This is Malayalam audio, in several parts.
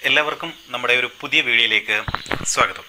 എല്ലാവർക്കും നമ്മുടെ ഒരു പുതിയ വീഡിയോയിലേക്ക് സ്വാഗതം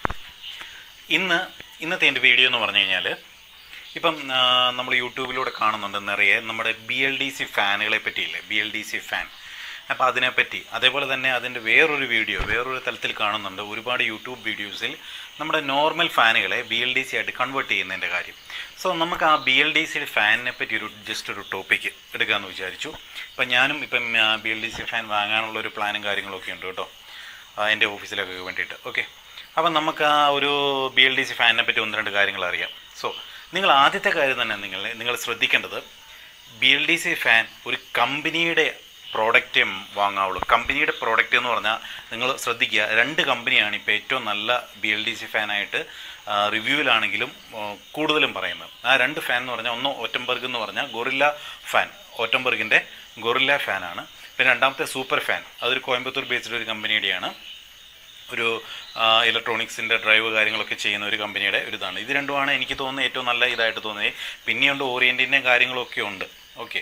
ഇന്ന് ഇന്നത്തെ എൻ്റെ വീഡിയോ എന്ന് പറഞ്ഞു കഴിഞ്ഞാൽ ഇപ്പം ആ, നമ്മൾ യൂട്യൂബിലൂടെ കാണുന്നുണ്ട് നിറയെ നമ്മുടെ ബി എൽ ഡി സി ഫാനുകളെ പറ്റിയില്ലേ B L D C fan അപ്പോൾ അതിനെപ്പറ്റി അതേപോലെ തന്നെ അതിൻ്റെ വേറൊരു വീഡിയോ വേറൊരു തലത്തിൽ കാണുന്നുണ്ട് ഒരുപാട് യൂട്യൂബ് വീഡിയോസിൽ നമ്മുടെ നോർമൽ ഫാനുകളെ ബി എൽ ഡി സി ആയിട്ട് കൺവേർട്ട് ചെയ്യുന്നതിൻ്റെ കാര്യം സോ നമുക്ക് ആ ബി എൽ ഡി സി ഫാനിനെ പറ്റി ഒരു ജസ്റ്റ് ഒരു ടോപ്പിക്ക് എടുക്കാമെന്ന് വിചാരിച്ചു ഇപ്പം ഞാനും ഇപ്പം B L D C fan വാങ്ങാനുള്ള ഒരു പ്ലാനും കാര്യങ്ങളൊക്കെ ഉണ്ട് കേട്ടോ ആ, എൻ്റെ ഓഫീസിലൊക്കെ വേണ്ടിയിട്ട് ഓക്കെ അപ്പം നമുക്ക് ആ ഒരു ബി എൽ ഡി സി ഫാനിനെ പറ്റി ഒന്ന് രണ്ട് കാര്യങ്ങൾ അറിയാം സോ നിങ്ങൾ ആദ്യത്തെ കാര്യം തന്നെ നിങ്ങൾ നിങ്ങൾ ശ്രദ്ധിക്കേണ്ടത് B L D C fan ഒരു കമ്പനിയുടെ പ്രോഡക്റ്റേ വാങ്ങാവുള്ളൂ കമ്പനിയുടെ പ്രോഡക്റ്റ് എന്ന് പറഞ്ഞാൽ നിങ്ങൾ ശ്രദ്ധിക്കുക രണ്ട് കമ്പനിയാണ് ഇപ്പോൾ ഏറ്റവും നല്ല ബി എൽ ഡി സി ഫാനായിട്ട് റിവ്യൂവിലാണെങ്കിലും കൂടുതലും പറയുന്നത് ആ രണ്ട് ഫാൻ എന്ന് പറഞ്ഞാൽ ഒന്ന് ഓറ്റംബർഗ് എന്ന് പറഞ്ഞാൽ ഗൊറില്ല ഫാൻ ഓറ്റംബർഗിൻ്റെ ഗൊറില്ല ഫാനാണ് പിന്നെ രണ്ടാമത്തെ സൂപ്പർ ഫാൻ അതൊരു കോയമ്പത്തൂർ ബേസ്ഡ് ഒരു കമ്പനിയുടെയാണ് ഒരു ഇലക്ട്രോണിക്സിൻ്റെ ഡ്രൈവ് കാര്യങ്ങളൊക്കെ ചെയ്യുന്ന ഒരു കമ്പനിയുടെ ഒരു ഇതാണ് ഇത് രണ്ടുമാണ് എനിക്ക് തോന്നുന്നത് ഏറ്റവും നല്ല ഇതായിട്ട് തോന്നിയത് പിന്നെയുണ്ട് ഓറിയൻറ്റിൻ്റെ കാര്യങ്ങളൊക്കെ ഉണ്ട് ഓക്കെ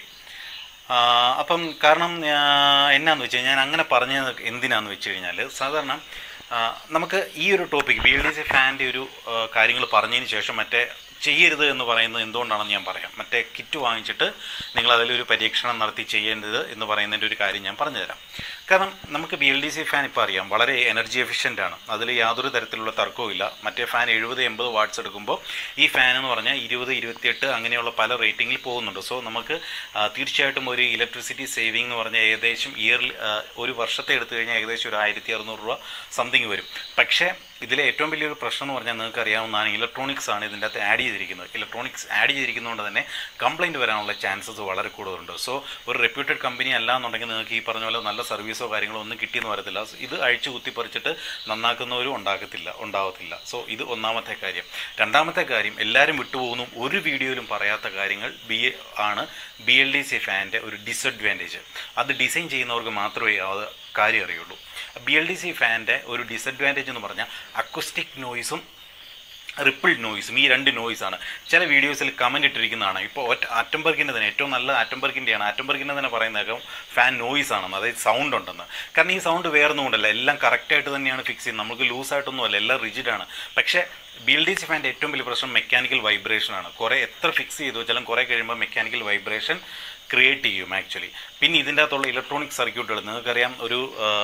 അപ്പം കാരണം ആ, എന്നാന്ന് വെച്ച് കഴിഞ്ഞാൽ ഞാൻ അങ്ങനെ പറഞ്ഞത് എന്തിനാന്ന് വെച്ച് കഴിഞ്ഞാൽ സാധാരണ ആ, നമുക്ക് ഈ ഒരു topic B L D C ഫാൻ്റെ ഒരു കാര്യങ്ങൾ പറഞ്ഞതിന് ശേഷം മറ്റേ ചെയ്യരുത് എന്ന് പറയുന്നത് എന്തുകൊണ്ടാണെന്ന് ഞാൻ പറയാം മറ്റേ കിറ്റ് വാങ്ങിച്ചിട്ട് നിങ്ങൾ അതിലൊരു പരീക്ഷണം നടത്തി ചെയ്യേണ്ടത് എന്ന് പറയുന്നതിൻ്റെ ഒരു കാര്യം ഞാൻ പറഞ്ഞുതരാം കാരണം നമുക്ക് B L D C fan ഇപ്പോൾ അറിയാം വളരെ എനർജി എഫിഷ്യൻ്റ് ആണ് അതിൽ യാതൊരു തരത്തിലുള്ള തർക്കവും ഇല്ല മറ്റേ ഫാൻ എഴുപത് എൺപത് വാട്ട്സ് എടുക്കുമ്പോൾ ഈ ഫാൻ എന്ന് പറഞ്ഞാൽ ഇരുപത് ഇരുപത്തിയെട്ട് അങ്ങനെയുള്ള പല റേറ്റിങ്ങിൽ പോകുന്നുണ്ട് സോ നമുക്ക് ആ, തീർച്ചയായിട്ടും ഒരു ഇലക്ട്രിസിറ്റി സേവിങ് എന്ന് പറഞ്ഞാൽ ഏകദേശം ഇയർലി ഒരു വർഷത്തെ എടുത്തു കഴിഞ്ഞാൽ ഏകദേശം ഒരു ആയിരത്തി അറുന്നൂറ് രൂപ സംതിങ് വരും പക്ഷേ ഇതിലെ ഏറ്റവും വലിയൊരു പ്രശ്നം എന്ന് പറഞ്ഞാൽ നിങ്ങൾക്ക് അറിയാവുന്നതാണ് ഇലക്ട്രോണിക്സ് ആണ് ഇതിൻ്റെ അകത്ത് ആഡ് ചെയ്തിരിക്കുന്നത് ഇലക്ട്രോണിക്സ് ആഡ് ചെയ്തിരിക്കുന്നതുകൊണ്ട് തന്നെ കംപ്ലൈൻറ്റ് വരാനുള്ള ചാൻസസ് വളരെ കൂടുതലുണ്ട് സോ ഒരു റെപ്യൂട്ടഡ് കമ്പനി അല്ല എന്നുണ്ടെങ്കിൽ നിങ്ങൾക്ക് ഈ പറഞ്ഞ പോലെ നല്ല സർവീസോ കാര്യങ്ങളോ ഒന്നും കിട്ടിയെന്ന് വരത്തില്ല ഇത് അഴിച്ചു കുത്തിപ്പറിച്ചിട്ട് നന്നാക്കുന്നവരും ഉണ്ടാക്കത്തില്ല ഉണ്ടാവത്തില്ല സോ ഇത് ഒന്നാമത്തെ കാര്യം രണ്ടാമത്തെ കാര്യം എല്ലാവരും വിട്ടുപോകുന്നു ഒരു വീഡിയോയിലും പറയാത്ത കാര്യങ്ങൾ ബി ആണ് ബി എൽ ഡി സി ഫാൻ്റെ ഒരു ഡിസഡ്വാൻറ്റേജ് അത് ഡിസൈൻ ചെയ്യുന്നവർക്ക് മാത്രമേ അത് കാര്യം അറിയുള്ളൂ ബി എൽ ഡി സി ഫാൻ്റെ ഒരു ഡിസഡ്വാൻറ്റേജ് എന്ന് പറഞ്ഞാൽ അക്വസ്റ്റിക് നോയ്സും റിപ്പിൾ നോയ്സും ഈ രണ്ട് നോയ്സാണ് ചില വീഡിയോസിൽ കമൻറ്റ് ഇട്ടിരിക്കുന്നതാണ് ഇപ്പോൾ ഒറ്റ ആറ്റംബർഗിൻ്റെ തന്നെ ഏറ്റവും നല്ല ആറ്റംബർഗിൻ്റെയാണ് ആറ്റംബർഗിൻ്റെ തന്നെ പറയുന്നേക്കാം ഫാൻ നോയ്സ് ആണെന്ന് അതായത് സൗണ്ട് ഉണ്ടെന്ന് കാരണം ഈ സൗണ്ട് വേറൊന്നും കൊണ്ടല്ല എല്ലാം കറക്റ്റായിട്ട് തന്നെയാണ് ഫിക്സ് ചെയ്യുന്നത് നമുക്ക് ലൂസായിട്ടൊന്നുമല്ല എല്ലാം റിജിഡാണ് പക്ഷേ ബി എൽ ഡി സി ഫാൻ്റെ ഏറ്റവും വലിയ പ്രശ്നം മെക്കാനിക്കൽ വൈബ്രേഷനാണ് കുറേ എത്ര ഫിക്സ് ചെയ്തു വെച്ചാലും കുറേ കഴിയുമ്പോൾ മെക്കാനിക്കൽ വൈബ്രേഷൻ ക്രിയേറ്റ് ചെയ്യും ആക്ച്വലി പിന്നെ ഇതിൻ്റെ അകത്തുള്ള ഇലക്ട്രോണിക് സർക്യൂട്ടുകൾ നിങ്ങൾക്കറിയാം ഒരു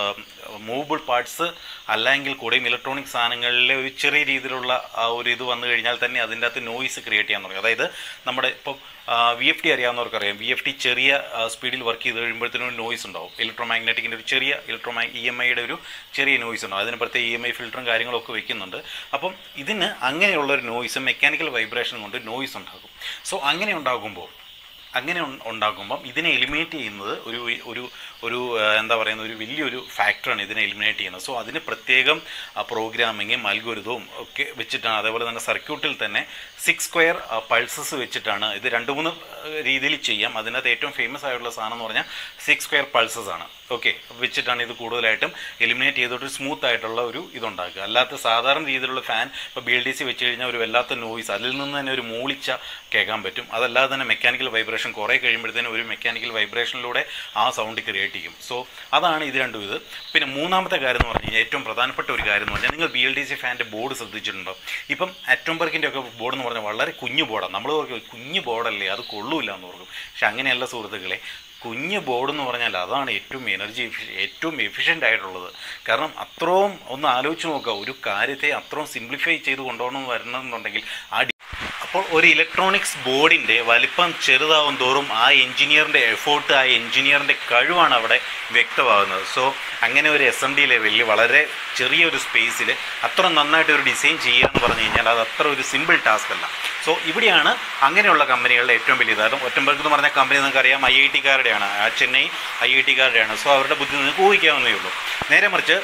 മൂവബിൾ പാർട്സ് അല്ലെങ്കിൽ കൂടെയും ഇലക്ട്രോണിക് സാധനങ്ങളിലെ ഒരു ചെറിയ രീതിയിലുള്ള ആ ഒരു ഇത് വന്നു കഴിഞ്ഞാൽ തന്നെ അതിൻ്റെ അകത്ത് നോയ്സ് ക്രിയേറ്റ് ചെയ്യാൻ തുടങ്ങും അതായത് നമ്മുടെ ഇപ്പം വി എഫ് ടി അറിയാവുന്നവർക്കറിയാം വി എഫ് ടി ചെറിയ സ്പീഡിൽ വർക്ക് ചെയ്ത് കഴിയുമ്പോഴത്തേനും ഒരു നോയ്സ് ഉണ്ടാവും ഇലക്ട്രോ മാഗ്നറ്റിക്കിൻ്റെ ഒരു ചെറിയ ഇലക്ട്രോ ഇ എം ഐയുടെ ഒരു ചെറിയ നോയ്സ് ഉണ്ടാവും അതിന് പ്രത്യേക ഇ എം ഐ ഫിൽറ്ററും കാര്യങ്ങളൊക്കെ വെക്കുന്നുണ്ട് അപ്പം ഇതിന് അങ്ങനെയുള്ള ഒരു നോയ്സ് മെക്കാനിക്കൽ വൈബ്രേഷൻ കൊണ്ട് നോയ്സ് ഉണ്ടാകും സോ അങ്ങനെ ഉണ്ടാകുമ്പോൾ അങ്ങനെ ഉൺ- ഉണ്ടാക്കുമ്പം ഇതിനെ എലിമിനേറ്റ് ചെയ്യുന്നത് ഒരു ഒരു ഒരു ആ, എന്താ പറയുന്ന ഒരു വലിയൊരു ഫാക്ടറാണ് ഇതിനെ എലിമിനേറ്റ് ചെയ്യുന്നത് സോ അതിന് പ്രത്യേകം പ്രോഗ്രാമിങ്ങും അൽഗോരിതവും ഒക്കെ വെച്ചിട്ടാണ് അതേപോലെ തന്നെ സർക്യൂട്ടിൽ തന്നെ സിക്സ് സ്ക്വയർ പൾസസ് വെച്ചിട്ടാണ് ഇത് രണ്ട് മൂന്ന് ആ, രീതിയിൽ ചെയ്യാം അതിനകത്ത് ഏറ്റവും ഫേമസ് ആയിട്ടുള്ള സാധനം എന്ന് പറഞ്ഞാൽ സിക്സ് സ്ക്വയർ പൾസസ് ആണ് ഓക്കെ വെച്ചിട്ടാണ് ഇത് കൂടുതലായിട്ടും എലിമിനേറ്റ് ചെയ്തിട്ട് സ്മൂത്ത് ആയിട്ടുള്ള ഒരു ഇതുണ്ടാക്കുക അല്ലാത്ത സാധാരണ രീതിയിലുള്ള ഫാൻ ഇപ്പോൾ ബി എൽ ഡി സി വെച്ച് കഴിഞ്ഞാൽ ഒരു വല്ലാത്ത നോയ്സ് അതിൽ നിന്ന് തന്നെ ഒരു മൂളിച്ച കേൾക്കാൻ പറ്റും അതല്ലാതെ തന്നെ മെക്കാനിക്കൽ വൈബ്രേഷൻ കുറേ കഴിയുമ്പോഴത്തേനും ഒരു മെക്കാനിക്കൽ വൈബ്രേഷനിലൂടെ ആ സൗണ്ട് ക്രിയേറ്റ് ചെയ്യും സോ അതാണ് ഇത് രണ്ടും ഇത് പിന്നെ മൂന്നാമത്തെ കാര്യം എന്ന് പറഞ്ഞു കഴിഞ്ഞാൽ ഏറ്റവും പ്രധാനപ്പെട്ട ഒരു കാര്യം എന്ന് പറഞ്ഞാൽ നിങ്ങൾ ബി എൽ ഡി സി ഫാൻ്റെ ബോർഡ് ശ്രദ്ധിച്ചിട്ടുണ്ടോ ഇപ്പം അറ്റോംബർക്കിൻ്റെ ഒക്കെ ബോർഡ് എന്ന് പറഞ്ഞാൽ വളരെ കുഞ്ഞു ബോർഡാണ് നമ്മൾ ഓർക്കും കുഞ്ഞു ബോർഡല്ലേ അത് കൊള്ളൂല എന്ന് ഓർക്കും പക്ഷെ അങ്ങനെയല്ല സുഹൃത്തുക്കളെ കുഞ്ഞ് ബോർഡ് എന്ന് പറഞ്ഞാൽ അതാണ് ഏറ്റവും എനർജി ഏറ്റവും എഫിഷ്യൻ്റ് ആയിട്ടുള്ളത് കാരണം അത്രയും ഒന്ന് ആലോചിച്ച് നോക്കുക ഒരു കാര്യത്തെ അത്രയും സിംപ്ലിഫൈ ചെയ്ത് കൊണ്ടുപോകണം വരണമെന്നുണ്ടെങ്കിൽ ആ ഡി- അപ്പോൾ ഒരു ഇലക്ട്രോണിക്സ് ബോർഡിൻ്റെ വലിപ്പം ചെറുതാവും തോറും ആ എഞ്ചിനീയറിൻ്റെ എഫോർട്ട് ആ എഞ്ചിനീയറിൻ്റെ കഴിവാണ് അവിടെ വ്യക്തമാകുന്നത് സോ അങ്ങനെ ഒരു എസ് എം ഡി ലെവലിൽ വളരെ ചെറിയൊരു സ്പേസിൽ അത്ര നന്നായിട്ട് ഒരു ഡിസൈൻ ചെയ്യുക എന്ന് പറഞ്ഞു കഴിഞ്ഞാൽ അത് അത്ര ഒരു സിമ്പിൾ ടാസ്ക് അല്ല സോ ഇവിടെയാണ് അങ്ങനെയുള്ള കമ്പനികളുടെ ഏറ്റവും വലിയ ഇതായിരുന്നു ഒറ്റമ്പർക്ക് എന്ന് പറഞ്ഞ കമ്പനി നിങ്ങൾക്ക് അറിയാം ഐ ഐ ടിക്കാരുടെയാണ് ആ ചെന്നൈ ഐ ഐ ടിക്കാരുടെയാണ് സോ അവരുടെ ബുദ്ധി നിങ്ങൾക്ക് ഊഹിക്കാവുന്നേ ഉള്ളൂ നേരെ മറിച്ച്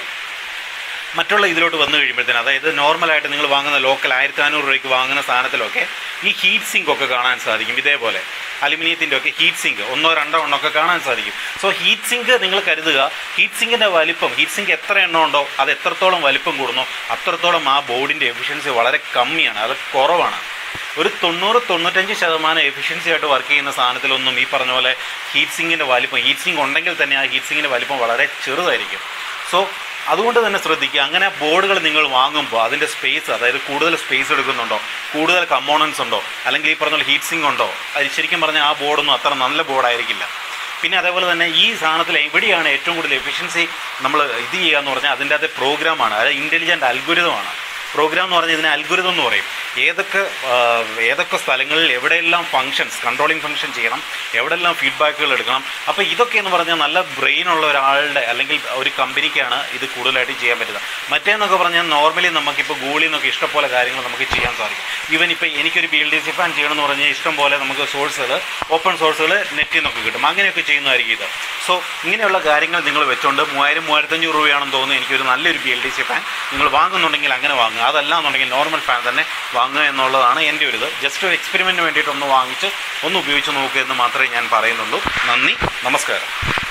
മറ്റുള്ള ഇതിലോട്ട് വന്നു കഴിയുമ്പോഴത്തേന് അതായത് നോർമലായിട്ട് നിങ്ങൾ വാങ്ങുന്ന ലോക്കൽ ആയിരത്തി നാനൂറ് രൂപയ്ക്ക് വാങ്ങുന്ന സാധനത്തിലൊക്കെ ഈ ഹീറ്റ് സിങ്ക് ഒക്കെ കാണാൻ സാധിക്കും ഇതേപോലെ അലുമിനിയത്തിൻ്റെ ഒക്കെ ഹീറ്റ് സിങ്ക് ഒന്നോ രണ്ടോ എണ്ണോ ഒക്കെ കാണാൻ സാധിക്കും സോ ഹീറ്റ് സിങ്ക് നിങ്ങൾ കരുതുക ഹീറ്റ് സിങ്കിൻ്റെ വലിപ്പം ഹീറ്റ് സിങ്ക് എത്ര എണ്ണം ഉണ്ടോ അത് എത്രത്തോളം വലിപ്പം കൂടുന്നോ അത്രത്തോളം ആ ബോർഡിൻ്റെ എഫിഷ്യൻസി വളരെ കമ്മിയാണ് അത് കുറവാണ് ഒരു തൊണ്ണൂറ് തൊണ്ണൂറ്റഞ്ച് ശതമാനം എഫിഷ്യൻസി ആയിട്ട് വർക്ക് ചെയ്യുന്ന സാധനത്തിലൊന്നും ഈ പറഞ്ഞ പോലെ ഹീറ്റ് സിങ്കിൻ്റെ വലിപ്പം ഹീറ്റ് സിങ്ക് ഉണ്ടെങ്കിൽ തന്നെ ആ ഹീറ്റ് സിങ്കിൻ്റെ വലിപ്പം വളരെ ചെറുതായിരിക്കും സോ അതുകൊണ്ട് തന്നെ ശ്രദ്ധിക്കുക അങ്ങനെ ബോർഡുകൾ നിങ്ങൾ വാങ്ങുമ്പോൾ അതിൻ്റെ സ്പേസ് അതായത് കൂടുതൽ സ്പേസ് എടുക്കുന്നുണ്ടോ കൂടുതൽ കമ്പോണൻസ് ഉണ്ടോ അല്ലെങ്കിൽ ഈ പറഞ്ഞ ഹീറ്റ് സിങ്ക് ഉണ്ടോ അത് ശരിക്കും പറഞ്ഞാൽ ആ ബോർഡൊന്നും അത്ര നല്ല ബോർഡായിരിക്കില്ല പിന്നെ അതേപോലെ തന്നെ ഈ സാധനത്തിൽ എവിടെയാണ് ഏറ്റവും കൂടുതൽ എഫിഷ്യൻസി നമ്മൾ ഇത് ചെയ്യുക എന്ന് പറഞ്ഞാൽ അതിൻ്റെ അത് പ്രോഗ്രാമാണ് അതായത് ഇൻ്റലിജൻറ്റ് അൽഗുരിതമാണ് പ്രോഗ്രാം എന്ന് പറഞ്ഞാൽ ഇതിനെ അൽഗുരിതം എന്ന് പറയും ഏതൊക്കെ ആ, ഏതൊക്കെ സ്ഥലങ്ങളിൽ എവിടെയെല്ലാം ഫങ്ഷൻസ് കൺട്രോളിങ് ഫങ്ഷൻ ചെയ്യണം എവിടെയെല്ലാം ഫീഡ്ബാക്കുകൾ എടുക്കണം അപ്പോൾ ഇതൊക്കെ എന്ന് പറഞ്ഞാൽ നല്ല ബ്രെയിൻ ഉള്ള ഒരാളുടെ അല്ലെങ്കിൽ ഒരു കമ്പനിക്കാണ് ഇത് കൂടുതലായിട്ട് ചെയ്യാൻ പറ്റുന്നത് മറ്റേന്നൊക്കെ പറഞ്ഞാൽ നോർമലി നമുക്കിപ്പോൾ ഗൂഗിളിൽ നിന്നൊക്കെ ഇഷ്ടംപോലെ കാര്യങ്ങൾ നമുക്ക് ചെയ്യാൻ സാധിക്കും ഈവൻ ഇപ്പോൾ എനിക്കൊരു B L D C fan ചെയ്യണമെന്ന് പറഞ്ഞാൽ ഇഷ്ടം പോലെ നമുക്ക് സോഴ്സുകൾ ഓപ്പൺ സോഴ്സുകൾ നെറ്റിൽ നിന്നൊക്കെ കിട്ടും അങ്ങനെയൊക്കെ ചെയ്യുന്നതായിരിക്കും ഇത് സോ ഇങ്ങനെയുള്ള കാര്യങ്ങൾ നിങ്ങൾ വെച്ചുകൊണ്ട് മൂവായിരം മൂവായിരത്തഞ്ഞൂറ് രൂപയാണെന്ന് തോന്നുന്നു എനിക്കൊരു നല്ലൊരു B L D C fan നിങ്ങൾ വാങ്ങുന്നുണ്ടെങ്കിൽ അങ്ങനെ വാങ്ങുക അതല്ല എന്നുണ്ടെങ്കിൽ നോർമൽ ഫാൻ തന്നെ വാങ്ങുക എന്നുള്ളതാണ് എൻ്റെ ഒരു ഇത് ജസ്റ്റ് ഒരു എക്സ്പെരിമെൻറ്റിന് വേണ്ടിയിട്ട് ഒന്ന് വാങ്ങിച്ച് ഒന്ന് ഉപയോഗിച്ച് നോക്കുക എന്ന് മാത്രമേ ഞാൻ പറയുന്നുള്ളൂ നന്ദി നമസ്കാരം